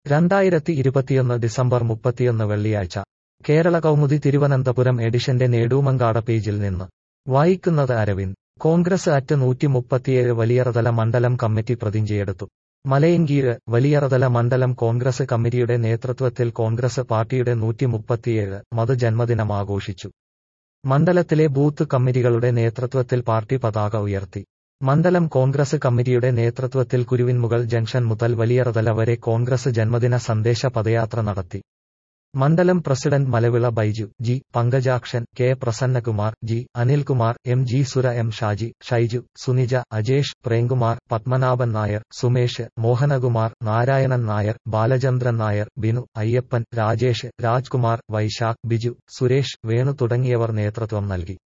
രണ്ടായിരത്തി ഇരുപത്തിയൊന്ന് ഡിസംബർ മുപ്പത്തിയൊന്ന് വെള്ളിയാഴ്ച കേരള കൗമുദി തിരുവനന്തപുരം എഡിഷന്റെ നേടൂമങ്കാട പേജിൽ നിന്ന് വായിക്കുന്നത് അരവിന്ദ് കോൺഗ്രസ് അറ്റ് നൂറ്റി മുപ്പത്തിയേഴ് വലിയറതല മണ്ഡലം കമ്മിറ്റി പ്രതിജ്ഞയെടുത്തു മലയങ്കീര് വലിയറതല മണ്ഡലം കോൺഗ്രസ് കമ്മിറ്റിയുടെ നേതൃത്വത്തിൽ കോൺഗ്രസ് പാർട്ടിയുടെ നൂറ്റി മുപ്പത്തിയേഴ് മത് ജന്മദിനം ആഘോഷിച്ചു മണ്ഡലത്തിലെ ബൂത്ത് കമ്മിറ്റികളുടെ നേതൃത്വത്തിൽ പാർട്ടി പതാക ഉയർത്തി മണ്ഡലം കോൺഗ്രസ് കമ്മിറ്റിയുടെ നേതൃത്വത്തിൽ കുരുവിൻമുകൾ ജംഗ്ഷൻ മുതൽ വലിയറതല വരെ കോൺഗ്രസ് ജന്മദിന സന്ദേശ പദയാത്ര നടത്തി മണ്ഡലം president Malavila Baiju G Pankajakshan K Prasannakumar G Anilkumar M G Sura M Shaji Shaiju Sunija Ajesh Premkumar Padmanabhan Nair Sumesh Mohanakumar Narayanan Nair Balachandran Nair Binu Ayyappan Rajesh Rajkumar Vaisakh Biju Suresh Venu തുടങ്ങിയവർ നേതൃത്വം നൽകി